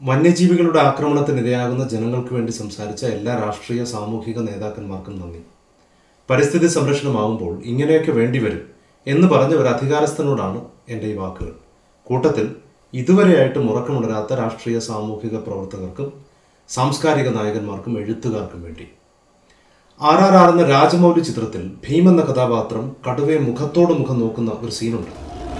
വന്യജീവികളുടെ ആക്രമണത്തിനിരയാകുന്ന ജനങ്ങൾക്ക് വേണ്ടി സംസാരിച്ച എല്ലാ രാഷ്ട്രീയ സാമൂഹിക നേതാക്കന്മാർക്കും നന്ദി പരിസ്ഥിതി സംരക്ഷണമാവുമ്പോൾ ഇങ്ങനെയൊക്കെ വേണ്ടിവരും എന്ന് പറഞ്ഞ ഒരു അധികാരസ്ഥനോടാണ് എൻ്റെ ഈ വാക്കുകൾ കൂട്ടത്തിൽ ഇതുവരെയായിട്ടും ഉറക്കമുണരാത്ത രാഷ്ട്രീയ സാമൂഹിക പ്രവർത്തകർക്കും സാംസ്കാരിക നായകന്മാർക്കും എഴുത്തുകാർക്കും വേണ്ടി ആർ ആർ ആർ എന്ന രാജമൗലി ചിത്രത്തിൽ ഭീം എന്ന കഥാപാത്രം കടുവയെ മുഖത്തോട് മുഖം നോക്കുന്ന ഒരു സീനുണ്ട്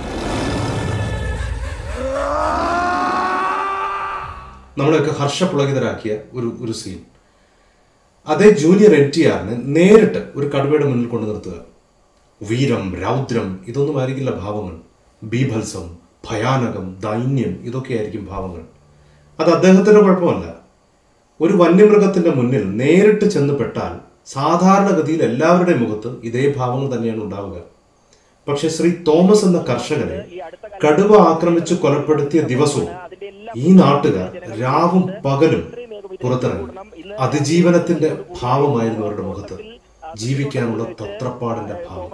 നമ്മളെയൊക്കെ ഹർഷപുളകിതരാക്കിയ ഒരു ഒരു സീൻ അതേ ജൂനിയർ എൻ ടി ആറിനെ നേരിട്ട് ഒരു കടുവയുടെ മുന്നിൽ കൊണ്ടു നിർത്തുക വീരം രൗദ്രം ഇതൊന്നും ആയിരിക്കില്ല ഭാവങ്ങൾ ബീഭത്സം ഭയാനകം ദൈന്യം ഇതൊക്കെയായിരിക്കും ഭാവങ്ങൾ അത് അദ്ദേഹത്തിന്റെ കുഴപ്പമല്ല ഒരു വന്യമൃഗത്തിന്റെ മുന്നിൽ നേരിട്ട് ചെന്ന് പെട്ടാൽ സാധാരണഗതിയിൽ എല്ലാവരുടെയും മുഖത്ത് ഇതേ ഭാവങ്ങൾ തന്നെയാണ് ഉണ്ടാവുക പക്ഷെ ശ്രീ തോമസ് എന്ന കർഷകനെ കടുവ ആക്രമിച്ച് കൊലപ്പെടുത്തിയ ദിവസവും ഈ നാട്ടുകാർ രാവും പകലും പുറത്തിറങ്ങി അതിജീവനത്തിന്റെ ഭാവമായിരുന്നു അവരുടെ മുഖത്ത് ജീവിക്കാനുള്ള തത്രപ്പാടിന്റെ ഭാവം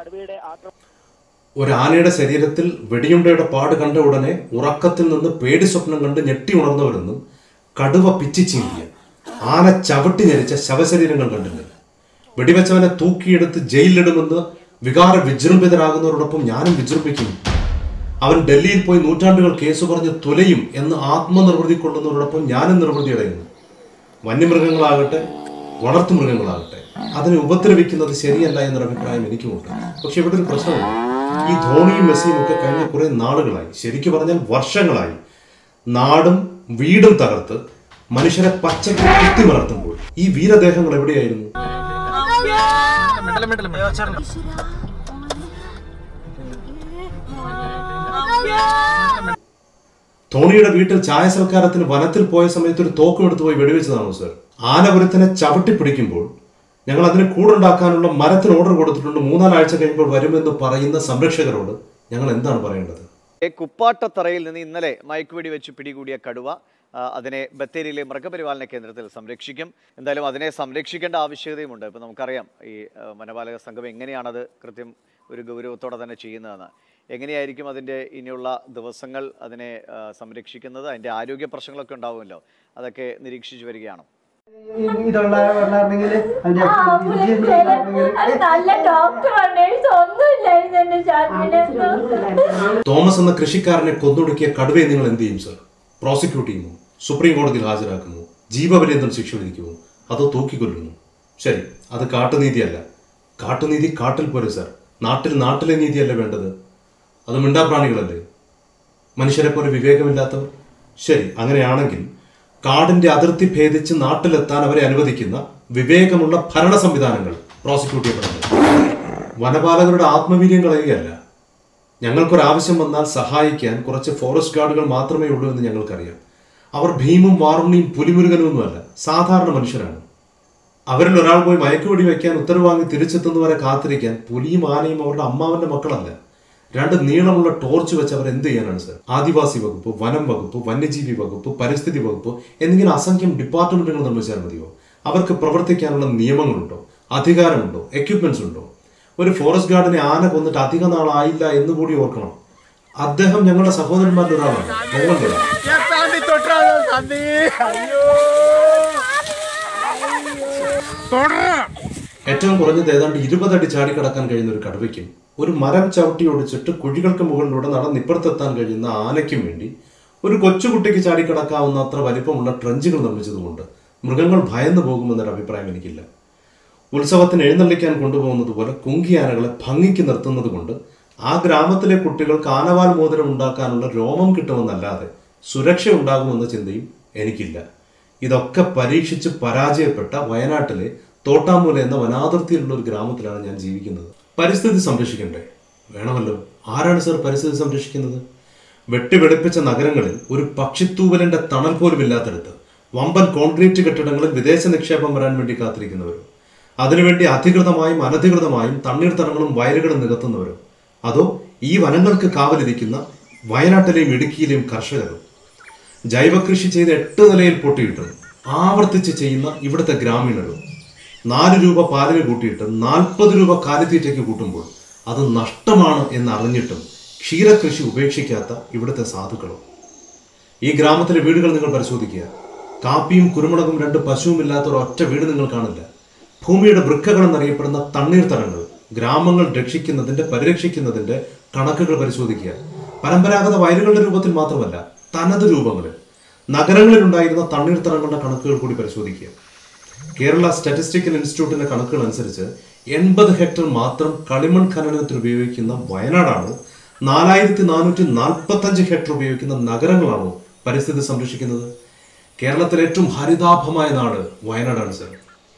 ഒരു ആനയുടെ ശരീരത്തിൽ വെടിയുണ്ടയുടെ പാട് കണ്ട ഉടനെ ഉറക്കത്തിൽ നിന്ന് പേടി സ്വപ്നം കണ്ട് ഞെട്ടി ഉണർന്നവരെന്നും കടുവ പിച്ചിച്ചീന്തിയ ആന ചവിട്ടി ഞെരിച്ച ശവശരീരങ്ങൾ കണ്ടില്ലേ വെടിവെച്ചവനെ തൂക്കിയെടുത്ത് ജയിലിലിടുമെന്ന് വികാര വിജൃംഭിതരാകുന്നവരോടൊപ്പം ഞാനും വിജൃംഭിക്കും അവൻ ഡൽഹിയിൽ പോയി നൂറ്റാണ്ടുകൾ കേസ് പറഞ്ഞ് തുലയും എന്ന് ആത്മനിർവൃതി കൊള്ളുന്നവരോടൊപ്പം ഞാനും നിർവൃതി അടയുന്നു വന്യമൃഗങ്ങളാകട്ടെ വളർത്തുമൃഗങ്ങളാകട്ടെ അതിനെ ഉപദ്രവിക്കുന്നത് ശരിയല്ല എന്നൊരു അഭിപ്രായം എനിക്കുമുണ്ട് പക്ഷെ ഇവിടെ ഒരു പ്രശ്നമുണ്ട് ഈ ധോണിയും മെസ്സിയും ഒക്കെ കഴിഞ്ഞ കുറെ നാളുകളായി ശരിക്കു പറഞ്ഞാൽ വർഷങ്ങളായി നാടും വീടും തകർത്ത് മനുഷ്യരെ പച്ചയ്ക്ക് കുത്തിമലർത്തുമ്പോൾ ഈ വീരദേഹങ്ങൾ എവിടെയായിരുന്നു ധോണിയുടെ വീട്ടിൽ ചായ സൽക്കാരത്തിന് വനത്തിൽ പോയ സമയത്ത് ഒരു തോക്കും എടുത്ത് പോയി വെടിവെച്ചതാണോ സർ ആനപുരത്തിനെ ചവിട്ടി പിടിക്കുമ്പോൾ ഞങ്ങൾ അതിന് കൂടുണ്ടാക്കാനുള്ള മരത്തിന് ഓർഡർ കൊടുത്തിട്ടുണ്ട് മൂന്നാലാഴ്ച കഴിയുമ്പോൾ വരുമെന്ന് പറയുന്ന സംരക്ഷകരോട് ഞങ്ങൾ എന്താണ് പറയേണ്ടത് ഏ, കുപ്പാട്ടത്തറയിൽ നിന്ന് ഇന്നലെ മയക്കുവെടി വെച്ച് പിടികൂടിയ കടുവ ആ, അതിനെ ബത്തേരിയിലെ മൃഗപരിപാലന കേന്ദ്രത്തിൽ സംരക്ഷിക്കും എന്തായാലും അതിനെ സംരക്ഷിക്കേണ്ട ആവശ്യകതയുമുണ്ട് ഇപ്പം നമുക്കറിയാം ഈ ആ, വനപാലക സംഘം എങ്ങനെയാണത് കൃത്യം ഒരു ഗൗരവത്തോടെ തന്നെ ചെയ്യുന്നതെന്ന് എങ്ങനെയായിരിക്കും അതിൻ്റെ ഇനിയുള്ള ദിവസങ്ങൾ അതിനെ ആ, സംരക്ഷിക്കുന്നത് അതിൻ്റെ ആരോഗ്യ പ്രശ്നങ്ങളൊക്കെ ഉണ്ടാവുമല്ലോ അതൊക്കെ നിരീക്ഷിച്ചു വരികയാണോ ഇതുള്ള വെള്ളമാണെങ്കിൽ അതിന്റെ അത് നല്ല ഡോക്ടറാണ് നേഴ്സ് ഒന്നുമില്ലായിരുന്നു എന്റെ ചാറ്റിന് തോമസ് എന്ന കൃഷിക്കാരനെ കൊന്നൊടുക്കിയ കടുവയെ നിങ്ങൾ എന്ത് ചെയ്യും സർ പ്രോസിക്യൂട്ട് ചെയ്യുമോ സുപ്രീം കോടതിയിൽ ഹാജരാക്കുമോ ജീവപര്യന്തം ശിക്ഷ വിധിക്കുമോ അതോ തൂക്കിക്കൊല്ലുമോ ശരി അത് കാട്ടുനീതിയല്ല കാട്ടുനീതി കാട്ടിൽ പോരെ സർ നാട്ടിൽ നാട്ടിലെ നീതിയല്ല വേണ്ടത് അത് മിണ്ടാപ്രാണികളല്ലേ മനുഷ്യരെ പോലെ വിവേകമില്ലാത്തവർ ശരി അങ്ങനെയാണെങ്കിൽ കാടിന്റെ അതിർത്തി ഭേദിച്ച് നാട്ടിലെത്താൻ അവരെ അനുവദിക്കുന്ന വിവേകമുള്ള ഭരണ സംവിധാനങ്ങൾ പ്രോസിക്യൂട്ട് ചെയ്യപ്പെടുന്നത് വനപാലകരുടെ ആത്മവീര്യം കളയുകയല്ല ഞങ്ങൾക്കൊരാവശ്യം വന്നാൽ സഹായിക്കാൻ കുറച്ച് ഫോറസ്റ്റ് ഗാർഡുകൾ മാത്രമേ ഉള്ളൂ എന്ന് ഞങ്ങൾക്കറിയാം അവർ ഭീമും വാറുണ്ണിയും പുലിമുരുകനും ഒന്നുമല്ല സാധാരണ മനുഷ്യരാണ് അവരിൽ ഒരാൾ പോയി മയക്കുവെടി വയ്ക്കാൻ ഉത്തരവ് വാങ്ങി തിരിച്ചെത്തുന്നവരെ കാത്തിരിക്കാൻ പുലിയും ആനയും അവരുടെ അമ്മാവന്റെ മക്കളല്ല രണ്ട് നീളമുള്ള ടോർച്ച് വെച്ച് അവർ എന്ത് ചെയ്യാനാണ് സർ ആദിവാസി വകുപ്പ് വനം വകുപ്പ് വന്യജീവി വകുപ്പ് പരിസ്ഥിതി വകുപ്പ് എന്നിങ്ങനെ അസംഖ്യം ഡിപ്പാർട്ട്മെന്റുകൾ നിർമ്മിച്ചാൽ മതിയോ അവർക്ക് പ്രവർത്തിക്കാനുള്ള നിയമങ്ങളുണ്ടോ അധികാരമുണ്ടോ എക്യുപ്മെന്റ്സ് ഉണ്ടോ ഒരു ഫോറസ്റ്റ് ഗാർഡിനെ ആന കൊന്നിട്ട് അധിക നാളായില്ല എന്ന് കൂടി ഓർക്കണം അദ്ദേഹം ഞങ്ങളുടെ സഹോദരന്മാരിൽ ഒരാളാണ് ഞങ്ങളുടെ ഏറ്റവും കുറഞ്ഞത് ഏതാണ്ട് ഇരുപതടി ചാടിക്കടക്കാൻ കഴിയുന്ന ഒരു കടുവയ്ക്കും ഒരു മരം ചവിട്ടി ഒടിച്ചിട്ട് കുഴികൾക്ക് മുകളിലൂടെ നടന്നിപ്പുറത്തെത്താൻ കഴിയുന്ന ആനയ്ക്കും വേണ്ടി ഒരു കൊച്ചുകുട്ടിക്ക് ചാടിക്കടക്കാവുന്ന അത്ര വലിപ്പമുള്ള ട്രഞ്ചുകൾ നിർമ്മിച്ചതുകൊണ്ട് മൃഗങ്ങൾ ഭയന്നു പോകുമെന്നൊരു അഭിപ്രായം എനിക്കില്ല ഉത്സവത്തിന് എഴുന്നള്ളിക്കാൻ കൊണ്ടുപോകുന്നത് പോലെ കുങ്കിയാനകളെ ഭംഗിക്ക് നിർത്തുന്നത് കൊണ്ട് ആ ഗ്രാമത്തിലെ കുട്ടികൾക്ക് ആനവാൽ മോതിരം ഉണ്ടാക്കാനുള്ള രോമം കിട്ടുമെന്നല്ലാതെ സുരക്ഷ ഉണ്ടാകുമെന്ന ചിന്തയും എനിക്കില്ല ഇതൊക്കെ പരീക്ഷിച്ച് പരാജയപ്പെട്ട വയനാട്ടിലെ തോട്ടാമൂല എന്ന വനാതിർത്തിയിലുള്ള ഒരു ഗ്രാമത്തിലാണ് ഞാൻ ജീവിക്കുന്നത് പരിസ്ഥിതി സംരക്ഷിക്കണ്ടേ വേണമല്ലോ ആരാണ് സർ പരിസ്ഥിതി സംരക്ഷിക്കുന്നത് വെട്ടിവെടിപ്പിച്ച നഗരങ്ങളിൽ ഒരു പക്ഷിത്തൂവലിന്റെ തണൽ പോലും ഇല്ലാത്തടത്ത് വമ്പൻ കോൺക്രീറ്റ് കെട്ടിടങ്ങളിൽ വിദേശ നിക്ഷേപം വരാൻ വേണ്ടി കാത്തിരിക്കുന്നവരും അതിനുവേണ്ടി അധികൃതമായും അനധികൃതമായും തണ്ണീർത്തടങ്ങളും വയലുകളും നികത്തുന്നവരും അതോ ഈ വനങ്ങൾക്ക് കാവലിരിക്കുന്ന വയനാട്ടിലെയും ഇടുക്കിയിലെയും കർഷകരും ജൈവകൃഷി ചെയ്ത് എട്ട് നിലയിൽ പൊട്ടിയിട്ടും ആവർത്തിച്ച് ചെയ്യുന്ന ഇവിടുത്തെ ഗ്രാമീണരും നാല് രൂപ പാലിന് കൂട്ടിയിട്ട് നാൽപ്പത് രൂപ കാലിത്തീറ്റയ്ക്ക് കൂട്ടുമ്പോൾ അത് നഷ്ടമാണ് എന്ന് അറിഞ്ഞിട്ടും ക്ഷീരകൃഷി ഉപേക്ഷിക്കാത്ത ഇവിടുത്തെ സാധുക്കളും ഈ ഗ്രാമത്തിലെ വീടുകൾ നിങ്ങൾ പരിശോധിക്കുക കാപ്പിയും കുരുമുളകും രണ്ട് പശുവും ഇല്ലാത്ത ഒരു ഒറ്റ വീട് നിങ്ങൾ കാണില്ല ഭൂമിയുടെ വൃക്കകൾ എന്നറിയപ്പെടുന്ന തണ്ണീർത്തടങ്ങൾ ഗ്രാമങ്ങൾ രക്ഷിക്കുന്നതിന്റെ പരിരക്ഷിക്കുന്നതിന്റെ കണക്കുകൾ പരിശോധിക്കുക പരമ്പരാഗത വയലുകളുടെ രൂപത്തിൽ മാത്രമല്ല തനത് രൂപങ്ങളിൽ നഗരങ്ങളിൽ ഉണ്ടായിരുന്ന തണ്ണീർത്തടങ്ങളുടെ കണക്കുകൾ കൂടി പരിശോധിക്കുക കേരള സ്റ്റാറ്റിസ്റ്റിക്കൽ ഇൻസ്റ്റിറ്റ്യൂട്ടിന്റെ കണക്കുകൾ അനുസരിച്ച് എൺപത് ഹെക്ടർ മാത്രം കളിമൺ ഖനനത്തിന് ഉപയോഗിക്കുന്ന വയനാടാണോ നാലായിരത്തി നാനൂറ്റി നാൽപ്പത്തി അഞ്ച് ഹെക്ടർ ഉപയോഗിക്കുന്ന നഗരങ്ങളാണോ പരിസ്ഥിതി സംരക്ഷിക്കുന്നത് കേരളത്തിലെ ഏറ്റവും ഹരിതാഭമായ നാട് വയനാടാണ് സർ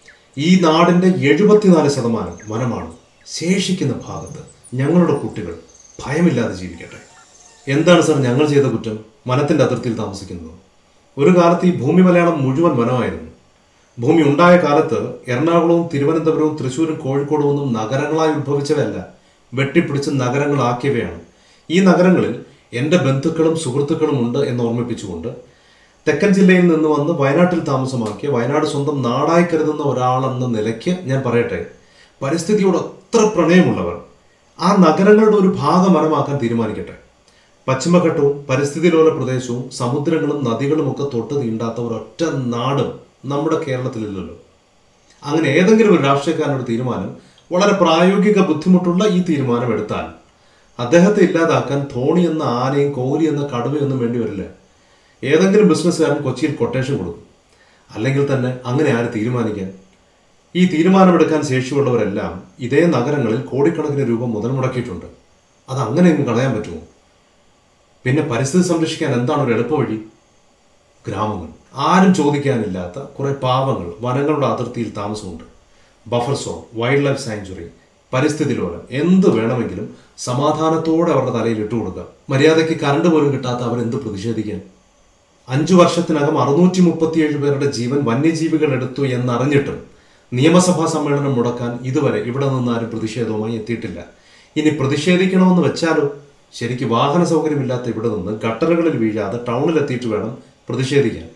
ഈ നാടിന്റെ എഴുപത്തിനാല് ശതമാനം വനമാണ് ശേഷിക്കുന്ന ഭാഗത്ത് ഞങ്ങളുടെ കുട്ടികൾ ഭയമില്ലാതെ ജീവിക്കട്ടെ എന്താണ് സർ ഞങ്ങൾ ചെയ്ത കുറ്റം വനത്തിന്റെ അതിർത്തിയിൽ താമസിക്കുന്നത് ഒരു കാലത്ത് ഈ ഭൂമി മലയാളം മുഴുവൻ വനമായിരുന്നു ഭൂമി ഉണ്ടായ കാലത്ത് എറണാകുളവും തിരുവനന്തപുരവും തൃശ്ശൂരും കോഴിക്കോടും ഒന്നും നഗരങ്ങളായി ഉത്ഭവിച്ചവയല്ല വെട്ടിപ്പിടിച്ച് നഗരങ്ങളാക്കിയവയാണ് ഈ നഗരങ്ങളിൽ എൻ്റെ ബന്ധുക്കളും സുഹൃത്തുക്കളും ഉണ്ട് എന്ന് ഓർമ്മിപ്പിച്ചുകൊണ്ട് തെക്കൻ ജില്ലയിൽ നിന്ന് വന്ന് വയനാട്ടിൽ താമസമാക്കിയ വയനാട് സ്വന്തം നാടായി കരുതുന്ന ഒരാളെന്ന നിലയ്ക്ക് ഞാൻ പറയട്ടെ പരിസ്ഥിതിയോട് അത്ര പ്രണയമുള്ളവർ ആ നഗരങ്ങളുടെ ഒരു ഭാഗം വനമാക്കാൻ തീരുമാനിക്കട്ടെ പശ്ചിമഘട്ടവും പരിസ്ഥിതി ലോല പ്രദേശവും സമുദ്രങ്ങളും നദികളും ഒക്കെ തൊട്ട് തീണ്ടാത്ത ഒരൊറ്റ നാടും നമ്മുടെ കേരളത്തിലില്ലല്ലോ അങ്ങനെ ഏതെങ്കിലും ഒരു രാഷ്ട്രീയക്കാരനൊരു തീരുമാനം വളരെ പ്രായോഗിക ബുദ്ധിമുട്ടുള്ള ഈ തീരുമാനം എടുത്താൽ അദ്ദേഹത്തെ ഇല്ലാതാക്കാൻ ധോണി എന്ന ആനയും കോഹ്ലി എന്ന കടുവയൊന്നും വേണ്ടി വരില്ല ഏതെങ്കിലും ബിസിനസ്സുകാരൻ കൊച്ചിയിൽ കൊട്ടേഷൻ കൊടുക്കും അല്ലെങ്കിൽ തന്നെ അങ്ങനെ ആര് തീരുമാനിക്കാൻ ഈ തീരുമാനമെടുക്കാൻ ശേഷിയുള്ളവരെല്ലാം ഇതേ നഗരങ്ങളിൽ കോടിക്കണക്കിന് രൂപ മുതൽ മുടക്കിയിട്ടുണ്ട് അത് അങ്ങനെ അങ്ങ് കളയാൻ പറ്റുമോ പിന്നെ പരിസ്ഥിതി സംരക്ഷിക്കാൻ എന്താണ് ഒരു എളുപ്പവഴി ഗ്രാമങ്ങൾ ആരും ചോദിക്കാനില്ലാത്ത കുറെ പാവങ്ങൾ വനങ്ങളുടെ അതിർത്തിയിൽ താമസമുണ്ട് buffer zone wildlife sanctuary പരിസ്ഥിതി ലോലം എന്ത് വേണമെങ്കിലും സമാധാനത്തോടെ അവരുടെ തലയിൽ ഇട്ടു കൊടുക്കുക മര്യാദയ്ക്ക് കറണ്ട് പോലും കിട്ടാത്ത അവർ എന്ത് പ്രതിഷേധിക്കാൻ അഞ്ചു വർഷത്തിനകം അറുന്നൂറ്റി മുപ്പത്തിയേഴ് പേരുടെ ജീവൻ വന്യജീവികൾ എടുത്തു എന്നറിഞ്ഞിട്ടും നിയമസഭാ സമ്മേളനം മുടക്കാൻ ഇതുവരെ ഇവിടെ നിന്ന് ആരും പ്രതിഷേധവുമായി എത്തിയിട്ടില്ല ഇനി പ്രതിഷേധിക്കണമെന്ന് വെച്ചാലോ ശരിക്ക് വാഹന സൗകര്യമില്ലാത്ത ഇവിടെ നിന്ന് ഗട്ടറുകളിൽ വീഴാതെ ടൗണിലെത്തിയിട്ട് വേണം പ്രതിഷേധിക്കാൻ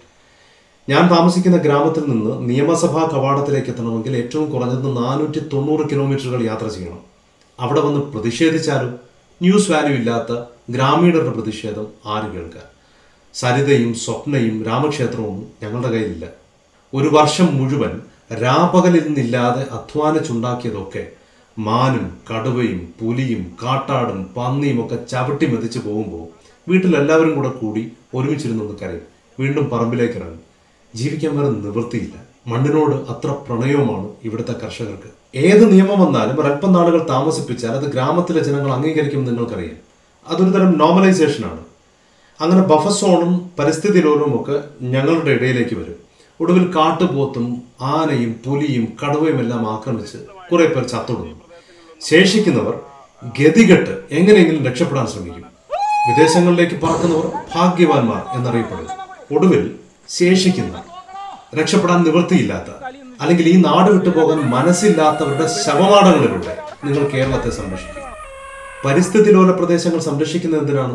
ഞാൻ താമസിക്കുന്ന ഗ്രാമത്തിൽ നിന്ന് നിയമസഭാ കവാടത്തിലേക്ക് എത്തണമെങ്കിൽ ഏറ്റവും കുറഞ്ഞത് നാനൂറ്റി തൊണ്ണൂറ് കിലോമീറ്ററുകൾ യാത്ര ചെയ്യണം അവിടെ വന്ന് പ്രതിഷേധിച്ചാലും ന്യൂസ് വാല്യൂ ഇല്ലാത്ത ഗ്രാമീണരുടെ പ്രതിഷേധം ആര് കേൾക്കാൻ സരിതയും സ്വപ്നയും രാമക്ഷേത്രവും ഞങ്ങളുടെ കയ്യിലില്ല ഒരു വർഷം മുഴുവൻ രാപകലിൽ നിന്നില്ലാതെ അധ്വാനിച്ചുണ്ടാക്കിയതൊക്കെ മാനും കടുവയും പുലിയും കാട്ടാടും പന്നിയും ഒക്കെ ചവിട്ടി മെതിച്ച് പോകുമ്പോൾ വീട്ടിലെല്ലാവരും കൂടെ കൂടി ഒരുമിച്ചിരുന്നൊന്ന് കരയും വീണ്ടും പറമ്പിലേക്ക് ഇറങ്ങും ജീവിക്കാൻ വേറെ നിവൃത്തിയില്ല മണ്ണിനോട് അത്ര പ്രണയവുമാണ് ഇവിടുത്തെ കർഷകർക്ക് ഏത് നിയമം വന്നാലും ഒരല്പം നാളുകൾ താമസിപ്പിച്ചാൽ അത് ഗ്രാമത്തിലെ ജനങ്ങൾ അംഗീകരിക്കും നിങ്ങൾക്കറിയാം അതൊരു തരം നോർമലൈസേഷനാണ് അങ്ങനെ ബഫർ സോണും പരിസ്ഥിതി ലോലവും ഒക്കെ ഞങ്ങളുടെ ഇടയിലേക്ക് വരും ഒടുവിൽ കാട്ടുപോത്തും ആനയും പുലിയും കടുവയും എല്ലാം ആക്രമിച്ച് കുറെ പേർ ചത്തൊടുന്നു ശേഷിക്കുന്നവർ ഗതികെട്ട് എങ്ങനെയെങ്കിലും രക്ഷപ്പെടാൻ ശ്രമിക്കും വിദേശങ്ങളിലേക്ക് പറക്കുന്നവർ ഭാഗ്യവാന്മാർ എന്നറിയപ്പെടും ഒടുവിൽ ശേഷിക്കുന്ന രക്ഷപ്പെടാൻ നിവൃത്തിയില്ലാത്ത അല്ലെങ്കിൽ ഈ നാട് വിട്ടു പോകാൻ മനസ്സില്ലാത്തവരുടെ ശവമാടങ്ങളിലൂടെ നിങ്ങൾ കേരളത്തെ സംരക്ഷിക്കും പരിസ്ഥിതി ലോല പ്രദേശങ്ങൾ സംരക്ഷിക്കുന്നത് എന്തിനാണ്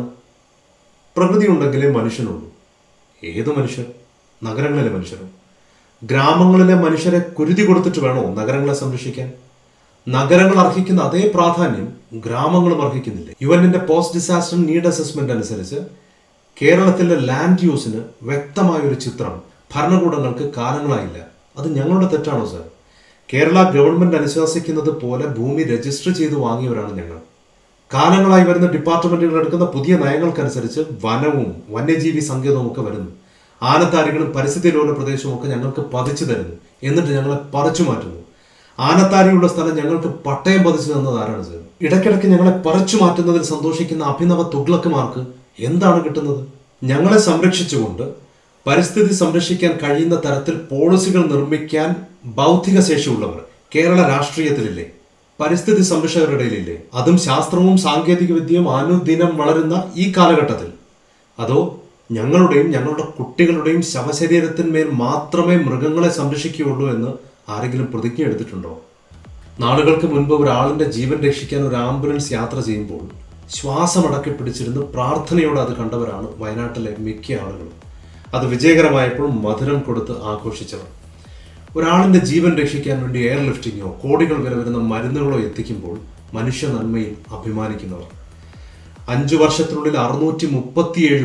പ്രകൃതി ഉണ്ടെങ്കിലേ മനുഷ്യനുള്ളൂ ഏത് മനുഷ്യർ നഗരങ്ങളിലെ മനുഷ്യരും ഗ്രാമങ്ങളിലെ മനുഷ്യരെ കുരുതി കൊടുത്തിട്ട് വേണോ നഗരങ്ങളെ സംരക്ഷിക്കാൻ നഗരങ്ങൾ അർഹിക്കുന്ന അതേ പ്രാധാന്യം ഗ്രാമങ്ങളും അർഹിക്കുന്നില്ല യു എന്നിന്റെ പോസ്റ്റ് ഡിസാസ്റ്റർ നീഡ് അസസ്മെന്റ് അനുസരിച്ച് കേരളത്തിലെ ലാൻഡ് യൂസിന് വ്യക്തമായ ഒരു ചിത്രം ഭരണകൂടങ്ങൾക്ക് കാലങ്ങളായില്ല അത് ഞങ്ങളുടെ തെറ്റാണോ സർ കേരള ഗവൺമെന്റ് അനുശാസിക്കുന്നത് പോലെ ഭൂമി രജിസ്റ്റർ ചെയ്ത് വാങ്ങിയവരാണ് ഞങ്ങൾ കാലങ്ങളായി വരുന്ന ഡിപ്പാർട്ട്മെന്റുകൾ എടുക്കുന്ന പുതിയ നയങ്ങൾക്കനുസരിച്ച് വനവും വന്യജീവി സങ്കേതവും ഒക്കെ വരുന്നു ആനത്താരികളും പരിസ്ഥിതി ലോല പ്രദേശവും ഒക്കെ ഞങ്ങൾക്ക് പതിച്ചു തരുന്നു എന്നിട്ട് ഞങ്ങളെ പറിച്ചു മാറ്റുന്നു ആനത്താരിയുള്ള സ്ഥലം ഞങ്ങൾക്ക് പട്ടയം പതിച്ചു തന്നത് ആരാണ് സർ ഇടയ്ക്കിടയ്ക്ക് ഞങ്ങളെ പറിച്ചു മാറ്റുന്നതിൽ സന്തോഷിക്കുന്ന അഭിനവ തുഗ്ലക്കുമാർക്ക് എന്താണ് കിട്ടുന്നത് ഞങ്ങളെ സംരക്ഷിച്ചുകൊണ്ട് പരിസ്ഥിതി സംരക്ഷിക്കാൻ കഴിയുന്ന തരത്തിൽ പോളിസികൾ നിർമ്മിക്കാൻ ബൗദ്ധിക ശേഷിയുള്ളവർ കേരള രാഷ്ട്രീയത്തിലില്ലേ പരിസ്ഥിതി സംരക്ഷകരുടെ ഇടയിലില്ലേ അതും ശാസ്ത്രവും സാങ്കേതിക വിദ്യയും അനുദിനം വളരുന്ന ഈ കാലഘട്ടത്തിൽ അതോ ഞങ്ങളുടെയും ഞങ്ങളുടെ കുട്ടികളുടെയും ശവശരീരത്തിന്മേൽ മാത്രമേ മൃഗങ്ങളെ സംരക്ഷിക്കുകയുള്ളൂ എന്ന് ആരെങ്കിലും പ്രതിജ്ഞ എടുത്തിട്ടുണ്ടോ നാളുകൾക്ക് മുൻപ് ഒരാളിന്റെ ജീവൻ രക്ഷിക്കാൻ ഒരു ആംബുലൻസ് യാത്ര ചെയ്യുമ്പോൾ ശ്വാസമടക്കി പിടിച്ചിരുന്ന് പ്രാർത്ഥനയോടെ അത് കണ്ടവരാണ് വയനാട്ടിലെ മിക്ക ആളുകളും അത് വിജയകരമായപ്പോൾ മധുരം കൊടുത്ത് ആഘോഷിച്ചവർ ഒരാളിന്റെ ജീവൻ രക്ഷിക്കാൻ വേണ്ടി എയർ ലിഫ്റ്റിങ്ങോ കോടികൾ വില വരുന്ന മരുന്നുകളോ എത്തിക്കുമ്പോൾ മനുഷ്യ നന്മയിൽ അഭിമാനിക്കുന്നവർ അഞ്ചു വർഷത്തിനുള്ളിൽ അറുന്നൂറ്റി മുപ്പത്തിയേഴ് പേർ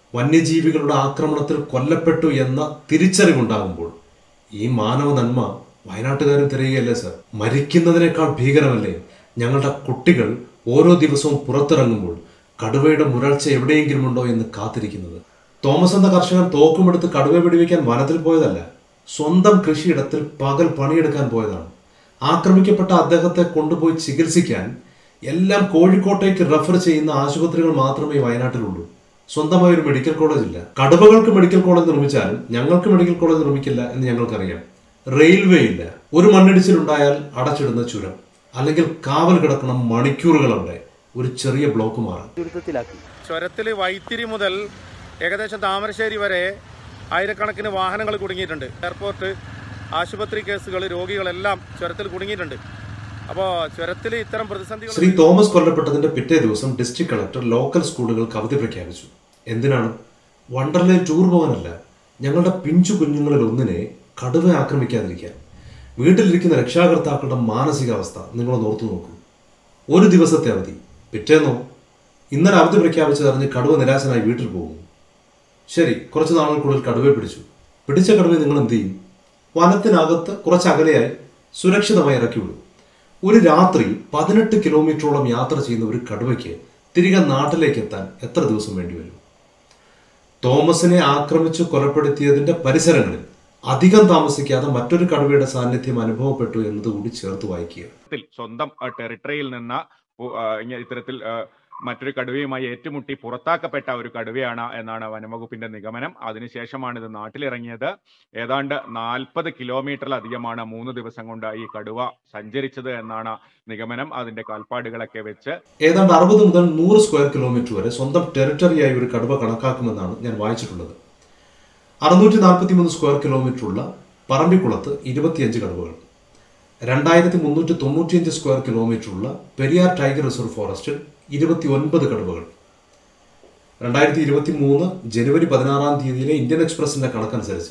വന്യജീവികളുടെ ആക്രമണത്തിൽ കൊല്ലപ്പെട്ടു എന്ന തിരിച്ചറിവുണ്ടാകുമ്പോൾ ഈ മാനവ നന്മ വയനാട്ടുകാരും തിരയുകയല്ലേ സർ മരിക്കുന്നതിനേക്കാൾ ഭീകരമല്ലേ ഞങ്ങളുടെ കുട്ടികൾ ഓരോ ദിവസവും പുറത്തിറങ്ങുമ്പോൾ കടുവയുടെ മുരൾച്ച എവിടെയെങ്കിലും ഉണ്ടോ എന്ന് കാത്തിരിക്കുന്നത് തോമസ് എന്ന കർഷകൻ തോക്കുമെടുത്ത് കടുവ വെടിവെക്കാൻ വനത്തിൽ പോയതല്ല സ്വന്തം കൃഷിയിടത്തിൽ പകൽ പണിയെടുക്കാൻ പോയതാണ് ആക്രമിക്കപ്പെട്ട അദ്ദേഹത്തെ കൊണ്ടുപോയി ചികിത്സിക്കാൻ എല്ലാം കോഴിക്കോട്ടേക്ക് റെഫർ ചെയ്യുന്ന ആശുപത്രികൾ മാത്രമേ ഈ വയനാട്ടിലുള്ളൂ സ്വന്തമായ ഒരു മെഡിക്കൽ കോളേജ് ഇല്ല കടുവകൾക്ക് മെഡിക്കൽ കോളേജ് നിർമ്മിച്ചാലും ഞങ്ങൾക്ക് മെഡിക്കൽ കോളേജ് നിർമ്മിക്കില്ല എന്ന് ഞങ്ങൾക്കറിയാം റെയിൽവേ ഇല്ല ഒരു മണ്ണിടിച്ചിലുണ്ടായാൽ അടച്ചിടുന്ന ചുരം അല്ലെങ്കിൽ കാവൽ കിടക്കണം മണിക്കൂറുകൾ അവിടെ ഒരു ചെറിയ ബ്ലോക്ക് മാറാൻ ചുരത്തിൽ വൈത്തിരി മുതൽ ഏകദേശം താമരശ്ശേരി വരെ ആയിരക്കണക്കിന് വാഹനങ്ങൾ കുടുങ്ങിയിട്ടുണ്ട് എയർപോർട്ട് ആശുപത്രി കേസുകൾ രോഗികളെല്ലാം ചുരത്തിൽ കുടുങ്ങിയിട്ടുണ്ട് അപ്പോൾ ചുരത്തിൽ ഇത്തരം പ്രതിസന്ധികൾ ശ്രീ തോമസ് കൊല്ലപ്പെട്ടതിന്റെ പിറ്റേ ദിവസം ഡിസ്ട്രിക്ട് കളക്ടർ ലോക്കൽ സ്കൂളുകൾക്ക് അവധി പ്രഖ്യാപിച്ചു എന്തിനാണ് വണ്ടർലേ ടൂർ പോകാനല്ല ഞങ്ങളുടെ പിഞ്ചു കുഞ്ഞുങ്ങളിൽ ഒന്നിനെ കടുവ ആക്രമിക്കാതിരിക്കാൻ വീട്ടിലിരിക്കുന്ന രക്ഷാകർത്താക്കളുടെ മാനസികാവസ്ഥ നിങ്ങളൊന്ന് ഓർത്തു നോക്കൂ ഒരു ദിവസത്തെ അവധി പിറ്റേന്നോ ഇന്നലെ അവധി പ്രഖ്യാപിച്ചതറിഞ്ഞ് കടുവ നിരാശനായി വീട്ടിൽ പോകുന്നു ശരി കുറച്ച് നാളുകൾക്കുള്ളിൽ കടുവയെ പിടിച്ചു പിടിച്ച കടുവയെ നിങ്ങൾ എന്ത് ചെയ്യും വനത്തിനകത്ത് കുറച്ച് അകലെയായി സുരക്ഷിതമായി ഇറക്കി വിടും ഒരു രാത്രി പതിനെട്ട് കിലോമീറ്ററോളം യാത്ര ചെയ്യുന്ന ഒരു കടുവയ്ക്ക് തിരികെ നാട്ടിലേക്ക് എത്താൻ എത്ര ദിവസം വേണ്ടിവരും തോമസിനെ ആക്രമിച്ചു കൊലപ്പെടുത്തിയതിന്റെ പരിസരങ്ങളിൽ അധികം താമസിക്കാതെ മറ്റൊരു കടുവയുടെ സാന്നിധ്യം അനുഭവപ്പെട്ടു എന്നതുകൂടി ചേർത്ത് വായിക്കുക ത്തിൽ സ്വന്തം അഹ്, ടെറിട്ടറിയിൽ നിന്ന് പു- ആഹ്, ഇങ്ങ- ഇത്തരത്തിൽ ആഹ്, മറ്റൊരു കടുവയുമായി ഏറ്റുമുട്ടി പുറത്താക്കപ്പെട്ട ഒരു കടുവയാണ് എന്നാണ് വനംവകുപ്പിന്റെ നിഗമനം അതിനുശേഷമാണ് ഇത് നാട്ടിലിറങ്ങിയത് ഏതാണ്ട് നാൽപ്പത് കിലോമീറ്ററിലധികമാണ് മൂന്ന് ദിവസം കൊണ്ട് ഈ കടുവ സഞ്ചരിച്ചത് എന്നാണ് നിഗമനം അതിന്റെ കാൽപ്പാടുകളൊക്കെ വെച്ച് ഏതാണ്ട് അറുപത് മുതൽ നൂറ് സ്ക്വയർ കിലോമീറ്റർ വരെ സ്വന്തം ടെറിട്ടറിയായി ഒരു കടുവ കണക്കാക്കുമെന്നാണ് ഞാൻ വായിച്ചിട്ടുള്ളത് അറുന്നൂറ്റി നാൽപ്പത്തി മൂന്ന് സ്ക്വയർ കിലോമീറ്റർ ഉള്ള പറമ്പിക്കുളത്ത് ഇരുപത്തിയഞ്ച് കടുവകൾ രണ്ടായിരത്തി മുന്നൂറ്റി തൊണ്ണൂറ്റിയഞ്ച് സ്ക്വയർ കിലോമീറ്റർ ഉള്ള പെരിയാർ ടൈഗർ റിസർവ് ഫോറസ്റ്റിൽ ഇരുപത്തി ഒൻപത് കടുവകൾ രണ്ടായിരത്തി ഇരുപത്തി മൂന്ന് ജനുവരി പതിനാറാം തീയതിയിലെ ഇന്ത്യൻ എക്സ്പ്രസിന്റെ കണക്കനുസരിച്ച്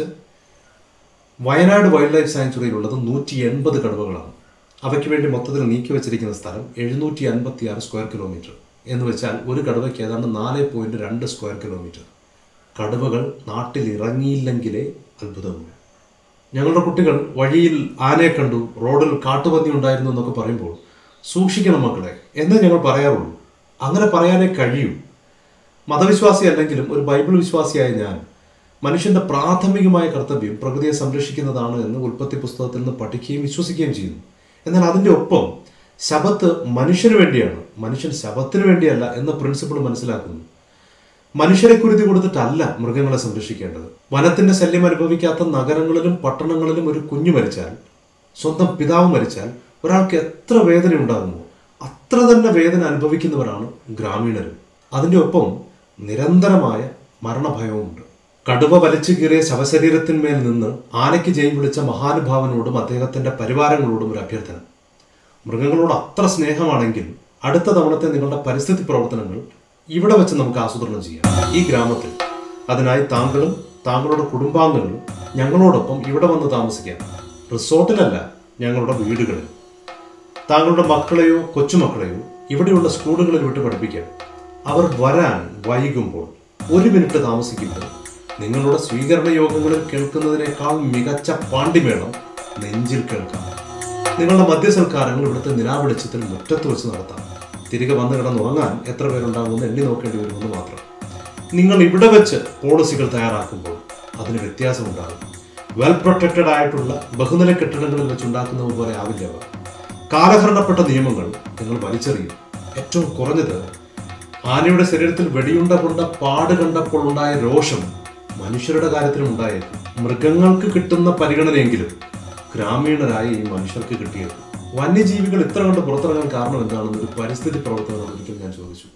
വയനാട് വൈൽഡ് ലൈഫ് സാങ്ച്വറിയിലുള്ളത് നൂറ്റി എൺപത് കടുവകളാണ് അവയ്ക്ക് വേണ്ടി മൊത്തത്തിൽ നീക്കി വെച്ചിരിക്കുന്ന സ്ഥലം എഴുന്നൂറ്റി അൻപത്തി ആറ് സ്ക്വയർ കിലോമീറ്റർ എന്ന് വെച്ചാൽ ഒരു കടുവയ്ക്ക് ഏതാണ്ട് നാല് പോയിന്റ് രണ്ട് സ്ക്വയർ കിലോമീറ്റർ കടുവകൾ നാട്ടിൽ ഇറങ്ങിയില്ലെങ്കിലേ അത്ഭുതമുള്ളൂ ഞങ്ങളുടെ കുട്ടികൾ വഴിയിൽ ആനയെ കണ്ടു റോഡിൽ കാട്ടുപന്നി ഉണ്ടായിരുന്നു എന്നൊക്കെ പറയുമ്പോൾ സൂക്ഷിക്കണം മക്കളെ എന്നേ ഞങ്ങൾ പറയാറുള്ളൂ അങ്ങനെ പറയാനേ കഴിയൂ മതവിശ്വാസി അല്ലെങ്കിലും ഒരു ബൈബിൾ വിശ്വാസിയായ ഞാൻ മനുഷ്യന്റെ പ്രാഥമികമായ കർത്തവ്യം പ്രകൃതിയെ സംരക്ഷിക്കുന്നതാണ് എന്ന് ഉൽപ്പത്തി പുസ്തകത്തിൽ നിന്ന് പഠിക്കുകയും വിശ്വസിക്കുകയും ചെയ്യുന്നു എന്നാൽ അതിൻ്റെ ഒപ്പം ശബത്ത് മനുഷ്യന് വേണ്ടിയാണ് മനുഷ്യൻ ശബത്തിന് വേണ്ടിയല്ല എന്ന പ്രിൻസിപ്പിൾ മനസ്സിലാക്കുന്നു മനുഷ്യരെ കുരുതി കൊടുത്തിട്ടല്ല മൃഗങ്ങളെ സംരക്ഷിക്കേണ്ടത് വനത്തിന്റെ ശല്യം അനുഭവിക്കാത്ത നഗരങ്ങളിലും പട്ടണങ്ങളിലും ഒരു കുഞ്ഞു മരിച്ചാൽ സ്വന്തം പിതാവ് മരിച്ചാൽ ഒരാൾക്ക് എത്ര വേദന ഉണ്ടാകുമോ അത്ര തന്നെ വേദന അനുഭവിക്കുന്നവരാണ് ഗ്രാമീണരും അതിൻ്റെ ഒപ്പം നിരന്തരമായ മരണഭയവുമുണ്ട് കടുവ വലിച്ചു കീറിയ ശവശരീരത്തിന്മേൽ നിന്ന് ആനയ്ക്ക് ജയം വിളിച്ച മഹാനുഭാവനോടും അദ്ദേഹത്തിന്റെ പരിവാരങ്ങളോടും ഒരു അഭ്യർത്ഥന മൃഗങ്ങളോട് അത്ര സ്നേഹമാണെങ്കിൽ അടുത്ത തവണത്തെ നിങ്ങളുടെ പരിസ്ഥിതി പ്രവർത്തനങ്ങൾ ഇവിടെ വെച്ച് നമുക്ക് ആസൂത്രണം ചെയ്യാം ഈ ഗ്രാമത്തിൽ അതിനായി താങ്കളും താങ്കളുടെ കുടുംബാംഗങ്ങളും ഞങ്ങളോടൊപ്പം ഇവിടെ വന്ന് താമസിക്കാം റിസോർട്ടിലല്ല ഞങ്ങളുടെ വീടുകളിൽ താങ്കളുടെ മക്കളെയോ കൊച്ചുമക്കളെയോ ഇവിടെയുള്ള സ്കൂളുകളിൽ വിട്ട് പഠിപ്പിക്കാം അവർ വരാൻ വൈകുമ്പോൾ ഒരു മിനിറ്റ് താമസിക്കുമ്പോൾ നിങ്ങളുടെ സ്വീകരണ യോഗങ്ങളിൽ കേൾക്കുന്നതിനേക്കാൾ മികച്ച പാണ്ടിമേളം നെഞ്ചിൽ കേൾക്കാം നിങ്ങളുടെ മദ്യസൽക്കാരങ്ങൾ ഇവിടുത്തെ നിലാവെളിച്ചത്തിൽ മുറ്റത്ത് വെച്ച് നടത്താം തിരികെ വന്ന് കിടന്നുറങ്ങാൻ എത്ര പേരുണ്ടാകുമെന്ന് എണ്ണി നോക്കേണ്ടി വരുമെന്ന് മാത്രം നിങ്ങൾ ഇവിടെ വെച്ച് പോളിസികൾ തയ്യാറാക്കുമ്പോൾ അതിന് വ്യത്യാസമുണ്ടാകും വെൽ പ്രൊട്ടക്റ്റഡ് ആയിട്ടുള്ള ബഹുനില കെട്ടിടങ്ങളിൽ വെച്ചുണ്ടാക്കുന്നത് പോലെ ആവില്ല അവ കാലഹരണപ്പെട്ട നിയമങ്ങൾ നിങ്ങൾ വലിച്ചെറിയും ഏറ്റവും കുറഞ്ഞത് ആനയുടെ ശരീരത്തിൽ വെടിയുണ്ട കൊണ്ട പാട് കണ്ടപ്പോൾ ഉണ്ടായ രോഷം മനുഷ്യരുടെ കാര്യത്തിലും ഉണ്ടായേക്കും മൃഗങ്ങൾക്ക് കിട്ടുന്ന പരിഗണനയെങ്കിലും ഗ്രാമീണരായ ഈ മനുഷ്യർക്ക് കിട്ടിയത് വന്യജീവികൾ ഇത്ര കണ്ട് പുറത്തിറങ്ങാൻ കാരണം എന്താണെന്ന് ഒരു പരിസ്ഥിതി പ്രവർത്തനം ഒരിക്കൽ ഞാൻ ചോദിച്ചു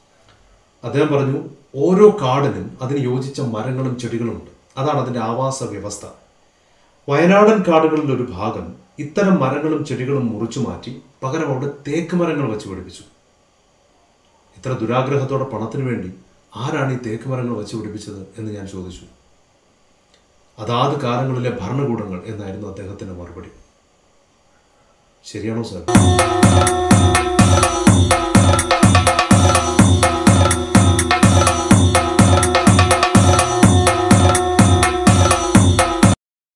അദ്ദേഹം പറഞ്ഞു ഓരോ കാടിനും അതിന് യോജിച്ച മരങ്ങളും ചെടികളും ഉണ്ട് അതാണ് അതിന്റെ ആവാസ വ്യവസ്ഥ വയനാടൻ കാടുകളിൽ ഒരു ഭാഗം ഇത്തരം മരങ്ങളും ചെടികളും മുറിച്ചു മാറ്റി പകരം അവിടെ തേക്ക് മരങ്ങൾ വെച്ച് പിടിപ്പിച്ചു ഇത്ര ദുരാഗ്രഹത്തോടെ പണത്തിനു വേണ്ടി ആരാണ് ഈ തേക്ക് മരങ്ങൾ വെച്ച് പിടിപ്പിച്ചത് എന്ന് ഞാൻ ചോദിച്ചു അതാത് കാലങ്ങളിലെ ഭരണകൂടങ്ങൾ എന്നായിരുന്നു അദ്ദേഹത്തിന്റെ മറുപടി ശരിയാണോ സാർ